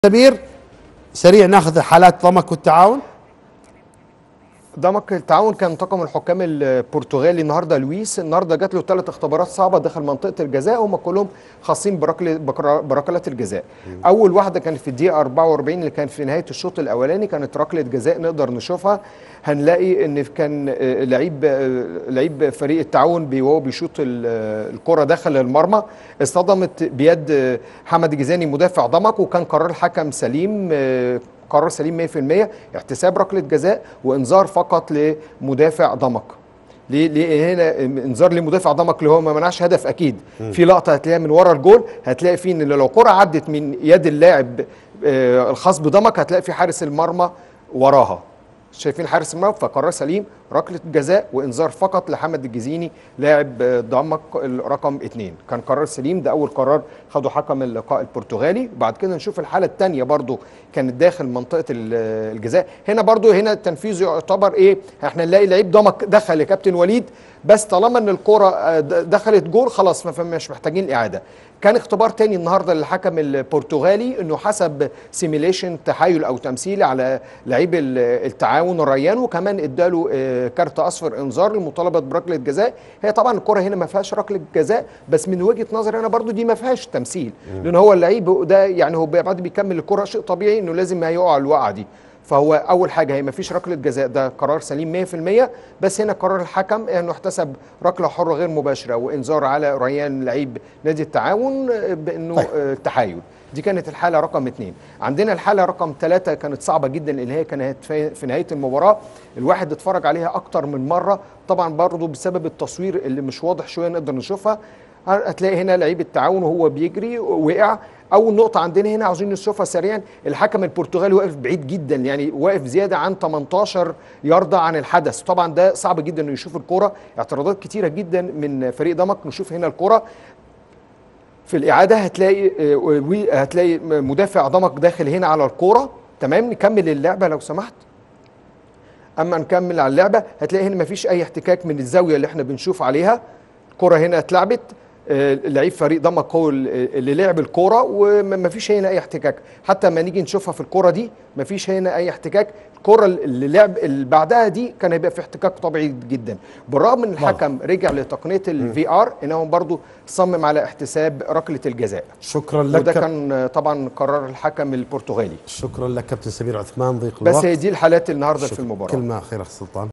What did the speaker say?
سمير سريع ناخذ حالات ضمك والتعاون ضمك التعاون كان طاقم الحكام البرتغالي النهارده لويس النهارده جات له ثلاث اختبارات صعبه داخل منطقه الجزاء هم كلهم خاصين بركله بكر- بركلات الجزاء اول واحده كانت في الدقيقه 44 اللي كان في نهايه الشوط الاولاني كانت ركله جزاء نقدر نشوفها هنلاقي ان كان آه، لعيب آه، لعيب فريق التعاون بي- وهو بيشوط ال- آه، الكره داخل المرمى اصطدمت بيد آه، حمد جيزاني مدافع ضمك وكان قرار الحكم سليم آه، قرار سليم 100% احتساب ركله جزاء وانذار فقط لمدافع ضمك ليه ليه هنا انذار لمدافع ضمك اللي هو ما منعش هدف اكيد في لقطه هتلاقيها من ورا الجول هتلاقي فيه ان لو كره عدت من يد اللاعب آه، الخاص بضمك هتلاقي في حارس المرمى وراها شايفين حارس المرمى فقرار سليم ركله جزاء وانذار فقط لحمد الجزيني لاعب آه، ضمك رقم اثنين كان قرار سليم ده اول قرار خده حكم اللقاء البرتغالي وبعد كده نشوف الحاله الثانيه برضو كانت داخل منطقه ال- الجزاء هنا برضو هنا التنفيذ يعتبر ايه احنا نلاقي لعيب ضمك دخل يا كابتن وليد بس طالما ان الكره آه، د- دخلت جول خلاص ما مش محتاجين الاعاده كان اختبار تاني النهارده للحكم البرتغالي انه حسب سيميليشن تحايل او تمثيلي على لعيب ال- التعاون الريان وكمان اداله آه، كارت اصفر انذار لمطالبه بركله جزاء هي طبعا الكره هنا ما فيهاش ركله جزاء بس من وجهه نظري انا برضو دي ما فيهاش تمثيل لان هو اللعيب ده يعني هو بعد بيكمل الكره شيء طبيعي انه لازم هيقع الوقعه دي فهو اول حاجه هي ما فيش ركله جزاء ده قرار سليم 100% بس هنا قرار الحكم انه احتسب ركله حره غير مباشره وانذار على ريان لعيب نادي التعاون آه، بانه طيب. آه، تحايل دي كانت الحاله رقم اثنين عندنا الحاله رقم ثلاثة كانت صعبه جدا اللي هي كانت في في نهايه المباراه الواحد اتفرج عليها اكتر من مره طبعا برضه بسبب التصوير اللي مش واضح شويه نقدر نشوفها هتلاقي هنا لعيب التعاون وهو بيجري وقع اول نقطه عندنا هنا عاوزين نشوفها سريعا الحكم البرتغالي واقف بعيد جدا يعني واقف زياده عن 18 ياردة عن الحدث طبعا ده صعب جدا انه يشوف الكوره اعتراضات كتيره جدا من فريق دمك نشوف هنا الكوره في الاعاده هتلاقي آه، وي- هتلاقي مدافع ضمك داخل هنا على الكوره تمام نكمل اللعبه لو سمحت اما نكمل على اللعبه هتلاقي هنا مفيش اي احتكاك من الزاويه اللي احنا بنشوف عليها الكره هنا اتلعبت آه، لعيب فريق ضمك هو ال- اللي لعب الكوره ومفيش هنا اي احتكاك حتى ما نيجي نشوفها في الكوره دي مفيش هنا اي احتكاك الكوره اللي لعب اللي بعدها دي كان هيبقى في احتكاك طبيعي جدا بالرغم ان الحكم رجع لتقنيه الفي ار انهم برضو صمم على احتساب ركله الجزاء شكرا وده لك كان آه، طبعا قرار الحكم البرتغالي شكرا لك كابتن سمير عثمان ضيق بس الوقت هي دي الحالات النهارده في شكراً. المباراه كلمه اخيره سلطان